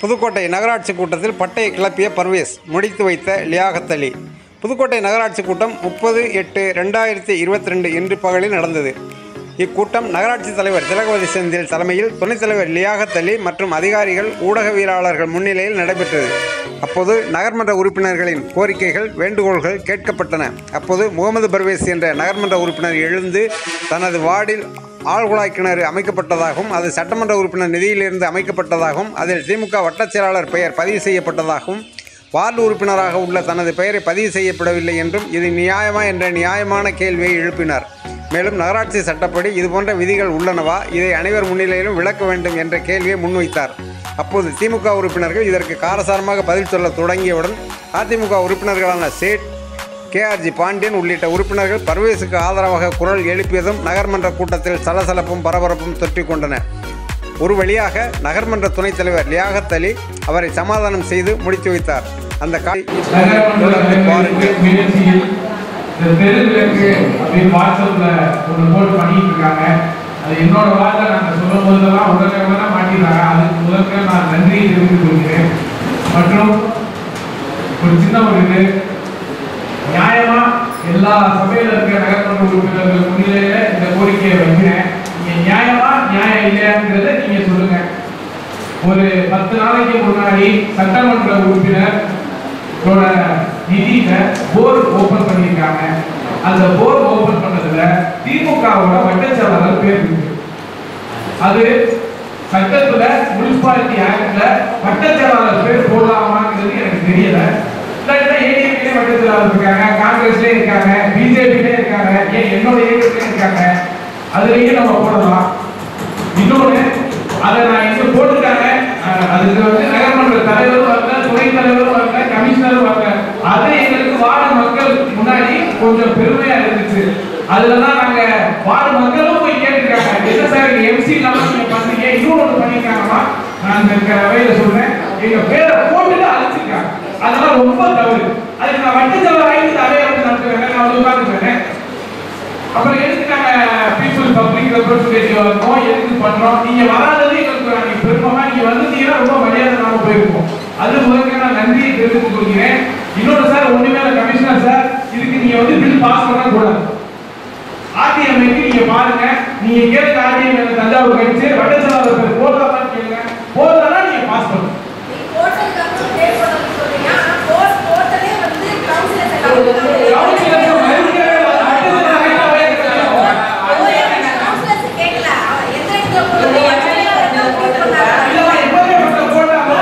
புதுக்கோட்டை நகராட்சி கூட்டத்தில் பட்டையை கிளப்பிய பர்வேஸ் முடித்து வைத்த லியாகத் அலி புதுக்கோட்டை நகராட்சி கூட்டம் முப்பது எட்டு ரெண்டாயிரத்தி இருபத்தி ரெண்டு இன்று பகலில் நடந்தது இக்கூட்டம் நகராட்சி தலைவர் திலகவதி செந்தில் தலைமையில் துணைத் தலைவர் லியாகத் அலி மற்றும் அதிகாரிகள் ஊடகவியலாளர்கள் முன்னிலையில் நடைபெற்றது அப்போது நகர்மன்ற உறுப்பினர்களின் கோரிக்கைகள் வேண்டுகோள்கள் கேட்கப்பட்டன அப்போது முகமது பர்வேஸ் என்ற நகர்மன்ற உறுப்பினர் எழுந்து தனது வார்டில் ஆழ்குழாய் கிணறு அமைக்கப்பட்டதாகவும் அது சட்டமன்ற உறுப்பினர் நிதியிலிருந்து அமைக்கப்பட்டதாகவும் அதில் திமுக வட்டச் செயலாளர் பெயர் பதிவு செய்யப்பட்டதாகவும் வார்டு உறுப்பினராக உள்ள தனது பெயரை பதிவு செய்யப்படவில்லை என்றும் இது நியாயமா என்ற நியாயமான கேள்வியை எழுப்பினார் மேலும் நகராட்சி சட்டப்படி இதுபோன்ற விதிகள் உள்ளனவா இதை அனைவர் முன்னிலையிலும் விளக்க வேண்டும் என்ற கேள்வியை முன்வைத்தார் அப்போது திமுக உறுப்பினர்கள் இதற்கு காரசாரமாக பதில் சொல்ல தொடங்கியவுடன் அதிமுக உறுப்பினர்களான சேட் கேஆர்ஜி பாண்டியன் உள்ளிட்ட உறுப்பினர்கள் பர்வேஸுக்கு ஆதரவாக குரல் எழுப்பியதும் நகர்மன்ற கூட்டத்தில் சலசலப்பும் பரபரப்பும் தொற்றிக் கொண்டன ஒரு வழியாக நகர்மன்ற துணைத் தலைவர் லியாகத் அலி அவரை சமாதானம் செய்து முடித்து வைத்தார் அந்த காலை தொடர்ந்து பாருங்கள் முயற்சியில் இந்த தெருவிளக்கு அப்படின்னு வாட்ஸ்அப்ல ஒன்று போட்டு பண்ணிட்டு இருக்காங்க அது என்னோட வார்த்தை நாங்கள் சொல்லும் போதெல்லாம் உடனே உடனே மாட்டிடுறாங்க அதுக்கு முதல்ல நான் நன்றியை தெரிவித்துக் கொள்கிறேன் மற்றும் ஒரு சின்ன ஒரு இது நியாயமா எல்லா சபையில இருக்க நகர்மன்ற உறுப்பினர்கள் முன்னிலையில இந்த கோரிக்கையை வைக்கிறேன் நீங்க நியாயமா நியாயம் இல்லையாங்கிறத நீங்க சொல்லுங்க ஒரு பத்து நாளைக்கு முன்னாடி சட்டமன்ற உறுப்பினர் இதோட நிதியில போர் ஓபன் பண்ணியிருக்காங்க அந்த போர் ஓபன் பண்ணதுல திமுகவோட வட்டச்செயலாளர் பேர் இருக்கு அது சட்டத்துல முனிசிபாலிட்டி ஆக்ட்ல வட்டச்செயலாளர் பேர் போடலாமாங்கிறது எனக்கு தெரியல இல்லாட்டினா ஏடிஎம்கே வட்டச்செயலாளர் இருக்காங்க காங்கிரஸ்லயே இருக்காங்க பிஜேபிலே இருக்காங்க ஏன் என்னோட இயக்கத்திலே இருக்காங்க அதுலயும் நம்ம போடலாம் இன்னொன்னு அதை நான் இங்க போட்டுட்டாங்க அஹ் அதுக்கு வந்து நகர்மன்ற தலைவரும் வரல துணைத் தலைவரும் வரல கமிஷனரும் வரல அது எங்களுக்கு வார்டு மக்கள் முன்னாடி கொஞ்சம் பெருமையா இருந்துச்சு அதுலதான் நாங்க வார்டு மக்களும் போய் கேட்டிருக்காங்க என்ன சார் எம்சி இல்லாம நீங்க பண்றீங்க இன்னொன்னு ஒண்ணு பண்ணிருக்காங்கம்மா நான் இந்த வகையில சொல்றேன் எங்க பேரை போட்டுட்டு அழைச்சிருக்காங்க அதெல்லாம் ரொம்ப தவறு அதுக்கு நான் வட்டச்சவர் ஆயிட்டு அதே வந்து நடத்துவேன் நான் வந்து உட்காந்துக்கிறேன் அப்புறம் எதுக்கு நாங்க பீப்புள் பப்ளிக் ரெப்ரஸன்டேட்டிவ் இருக்கோம் எதுக்கு பண்றோம் நீங்க வராதது எங்களுக்கு நாங்க பெருமைமா நீங்க வந்திருந்தீங்கன்னா ரொம்ப மரியாதை நாம போயிருக்கோம் அது முதல்ல நான் நன்றியை தெரிவித்துக் கொள்கிறேன் இன்னொரு சார் ஒண்ணுமே இல்ல கமிஷனர் சார் இதுக்கு நீங்க வந்து பில் பாஸ் பண்ண கூடாது ஆர்டிஎம்ஐக்கு நீங்க பாருங்க நீங்க கேட்க ஆர்டிஎம் தஞ்சாவூர் கழிச்சு வட்டச்சலாளர் பேர் போடலாமான்னு கேளுங்க போடலன்னா நீங்க பாஸ் பண்ணுங்க கவுன்சிலருக்கு மறுக்கவே இல்லை. வட்டச்சலாளர் ரைட்டாவே இருக்காங்க. இல்ல எப்பவுமே பண்ற போட்டா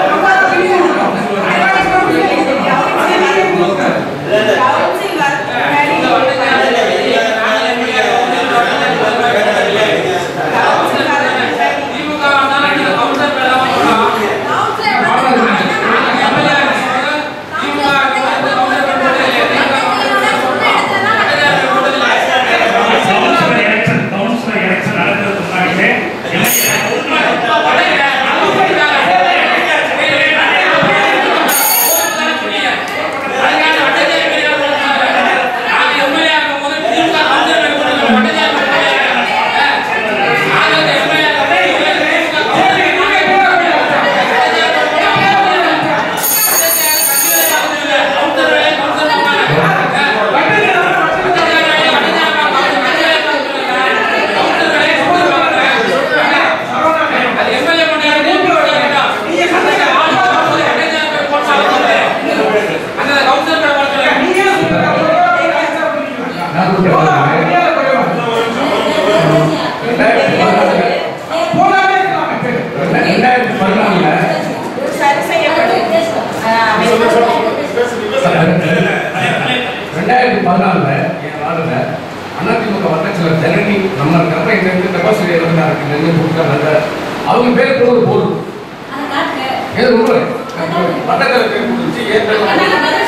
கவுன்சிலர் எலெக்ஷன் கவுன்சிலர் எலெக்ஷன் நடக்கிறதுக்கு முன்னாடியே ரெண்டாயிரத்தி பதினாலுல ரெண்டாயிரத்தி பதினாலுல என் வார்டுல அதிமுக வட்டச்சிலர் ஜனனி நம்ம இருக்கிறப்ப எங்க இருந்து கபாசிட்டி இருந்தாங்க நெல்லு கொடுத்தாங்க அவங்க பேர் கூட ஒரு போர்டு ஏதோ உண்மை வட்டச்சிலர் பேர் கொடுத்து ஏற்கனவே